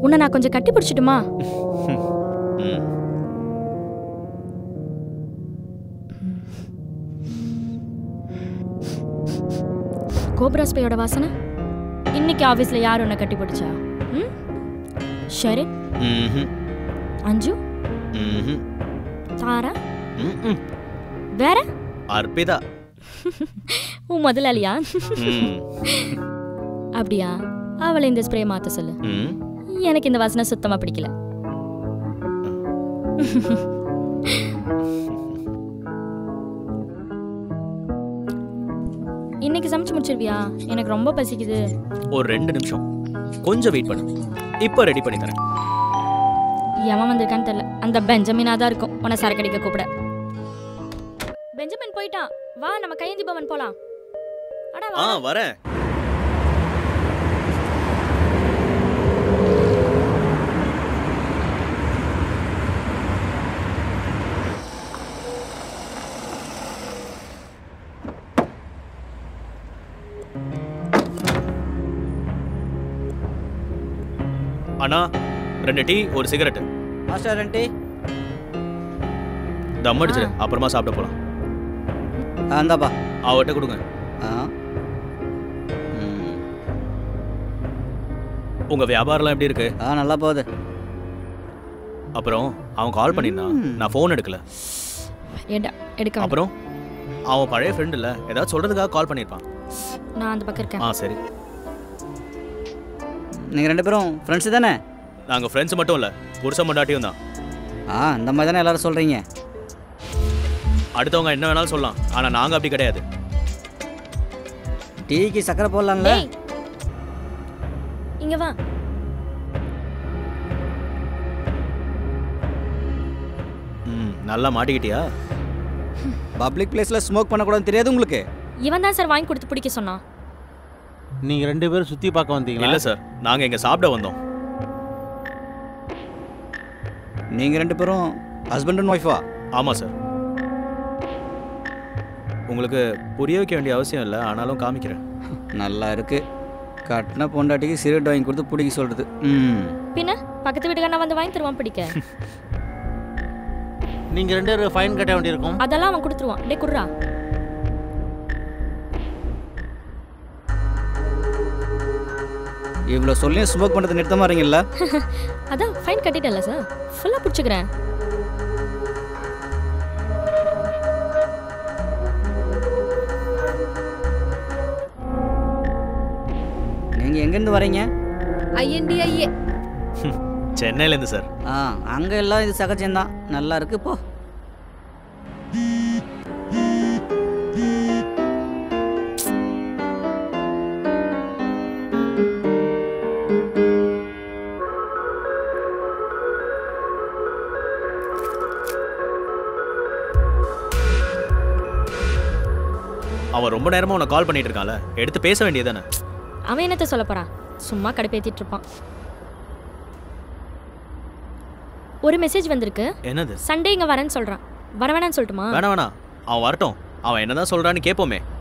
உன்னை நான் கொஞ்சம் கட்டி பிடிச்சிட்டுமா ம் கோப்ரா ஸ்ப்ரேயோட வாசனை இன்னைக்கு ஆஃபீஸில் யார் உன்னை கட்டி பிடிச்சா ம் சரி ம்ஹும். அஞ்சு ம்ஹும். தாரா ம்ம். வேற அர்ப்பிதா உன் முதலாளியா ம். அப்படியா அவளை இந்த ஸ்ப்ரே மாற்ற சொல்லு ம். எனக்கு இந்த வாசனை சுத்தமாக பிடிக்கல இன்னைக்கு சமைச்சு முடிச்சிருவியா எனக்கு ரொம்ப பசிக்குது ஒரு ரெண்டு நிமிஷம் கொஞ்சம் வெயிட் பண்ணு இப்போ ரெடி பண்ணி தரேன் எவன் வந்திருக்கான்னு தெரியல அந்த பெஞ்சமினா தான் இருக்கும் உன்னை சரக்கடிக்க கூப்பிட பெஞ்சமின் போயிட்டான் வா நம்ம கையேந்தி பவன் போலாம் அடா ஆ வா வரேன் அண்ணா ரெண்டு டீ ஒரு சிகரெட் மாஸ்டர் ரெண்டு தம் அடிச்சிடு அப்புறமா சாப்பிட போலாம் ஆ இந்தாப்பா அவட்ட கொடுங்க ஆ ம். உங்க வியாபாரம்லாம் எப்படி இருக்கு ஆ நல்லா போகுது அப்புறம் அவன் கால் பண்ணியிருந்தான் ம். நான் ஃபோன் எடுக்கல ஏடா எடுக்க வேண்டாம். அப்புறம் அவன் பழைய ஃப்ரெண்ட் இல்ல ஏதாவது சொல்றதுக்காக கால் பண்ணியிருப்பான் நான் அந்த பக்கம் இருக்கேன் ஆ சரி நீங்கள் ரெண்டு பேரும் ஃப்ரெண்ட்ஸு தானே நாங்க ஃப்ரெண்ட்ஸ் மட்டும் இல்ல புருஷன் மண்டாட்டியும் தான் ஆ இந்த மாதிரி தானே எல்லாரும் சொல்கிறீங்க அடுத்தவங்க என்ன வேணாலும் சொல்லலாம் ஆனா நாங்க அப்படி கிடையாது டீக்கு சக்கரை போடலாம்ல டேய் இங்க வா ம் நல்லா மாட்டிக்கிட்டியா பப்ளிக் பிளேஸில் ஸ்மோக் பண்ணக்கூடாதுன்னு தெரியாது உங்களுக்கு இவன் தான் சார் வாங்கி கொடுத்து பிடிக்க சொன்னான் நீங்க ரெண்டு பேரும் சுத்தி பார்க்க வந்தீங்களா இல்ல சார் நாங்க இங்க சாப்பிட வந்தோம் நீங்கள் ரெண்டு பேரும் ஹஸ்பண்ட் அண்ட் ஒய்ஃபா ஆமா சார் உங்களுக்கு புரிய வைக்க வேண்டிய அவசியம் இல்லை ஆனாலும் காமிக்கிறேன் நல்லா இருக்கு கட்டின பொண்டாட்டிக்கு சிகரெட் வாங்கி கொடுத்து பிடிக்க சொல்கிறது ம் பின்ன பக்கத்து வீட்டுக்காரன் வந்து வாங்கி தருவான் பிடிக்க நீங்க ரெண்டு பேரும் ஃபைன் கட்ட வேண்டியிருக்கும் அதெல்லாம் அவன் கொடுத்துருவான் டே குர்ரா இவ்வளோ சொல்லியும் ஸ்மோக் பண்ணுறது நிறுத்தமாக இருங்கல்ல அதான் ஃபைன் கட்டிட்டல சார் ஃபுல்லாக பிடிச்சிக்கிறேன் நீங்கள் எங்கேருந்து வரீங்க ஐஎன்டிஐஏ சென்னையிலேருந்து சார் ஆ அங்கே எல்லாம் இது சகஜம்தான் நல்லா இருக்கு போ அவன் ரொம்ப நேரமா உனக்கு கால் பண்ணிட்டு இருக்கான்ல எடுத்து பேச வேண்டியதானே அவன் என்னத்த சொல்ல போறான் சும்மா கடுப்பேத்திட்டு இருப்பான் ஒரு மெசேஜ் வந்திருக்கு என்னது சண்டே இங்க வரேன்னு சொல்றான் வர வேணாம்னு சொல்லட்டுமா வேணாம் வேணாம் அவன் வரட்டும் அவன் என்னதான் சொல்றான்னு கேட்போமே